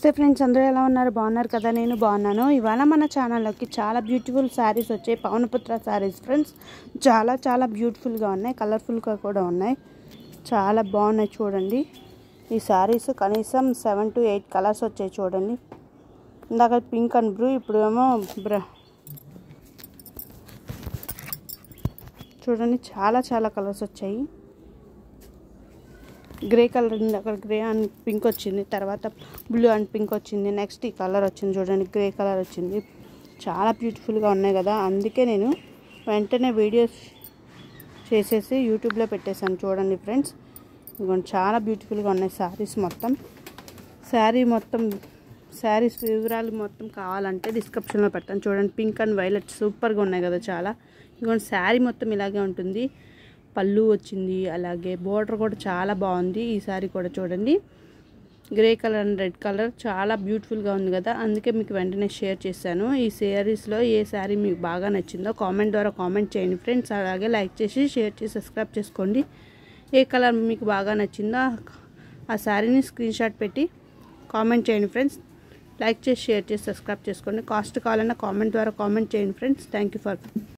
నమస్తే ఫ్రెండ్స్ అందరూ ఎలా ఉన్నారు బాగున్నారు కదా నేను బాగున్నాను ఇవాళ మన ఛానల్లోకి చాలా బ్యూటిఫుల్ శారీస్ వచ్చాయి పవనపుత్ర శారీస్ ఫ్రెండ్స్ చాలా చాలా బ్యూటిఫుల్గా ఉన్నాయి కలర్ఫుల్గా కూడా ఉన్నాయి చాలా బాగున్నాయి చూడండి ఈ శారీస్ కనీసం సెవెన్ టు ఎయిట్ కలర్స్ వచ్చాయి చూడండి ఇందాక పింక్ అండ్ బ్లూ ఇప్పుడు ఏమో బ్ర చూడండి చాలా చాలా కలర్స్ వచ్చాయి గ్రే కలర్ ఉంది అక్కడ గ్రే అండ్ పింక్ వచ్చింది తర్వాత బ్లూ అండ్ పింక్ వచ్చింది నెక్స్ట్ ఈ కలర్ వచ్చింది చూడండి గ్రే కలర్ వచ్చింది చాలా బ్యూటిఫుల్గా ఉన్నాయి కదా అందుకే నేను వెంటనే వీడియోస్ చేసేసి యూట్యూబ్లో పెట్టేశాను చూడండి ఫ్రెండ్స్ ఇదిగోండి చాలా బ్యూటిఫుల్గా ఉన్నాయి శారీస్ మొత్తం శారీ మొత్తం శారీస్ వివరాలు మొత్తం కావాలంటే డిస్క్రిప్షన్లో పెడతాను చూడండి పింక్ అండ్ వైలెట్ సూపర్గా ఉన్నాయి కదా చాలా ఇదిగోండి శారీ మొత్తం ఇలాగే ఉంటుంది పళ్ళు వచ్చింది అలాగే బోర్డర్ కూడా చాలా బాగుంది ఈ శారీ కూడా చూడండి grey colour and red colour చాలా బ్యూటిఫుల్గా ఉంది కదా అందుకే మీకు వెంటనే షేర్ చేశాను ఈ శారీస్లో ఏ శారీ మీకు బాగా నచ్చిందో కామెంట్ ద్వారా కామెంట్ చేయండి ఫ్రెండ్స్ అలాగే లైక్ చేసి షేర్ చేసి సబ్స్క్రైబ్ చేసుకోండి ఏ కలర్ మీకు బాగా నచ్చిందో ఆ శారీని స్క్రీన్ షాట్ పెట్టి కామెంట్ చేయండి ఫ్రెండ్స్ లైక్ చేసి షేర్ చేసి సబ్స్క్రైబ్ చేసుకోండి కాస్ట్ కావాలన్నా కామెంట్ ద్వారా కామెంట్ చేయండి ఫ్రెండ్స్ థ్యాంక్ యూ ఫర్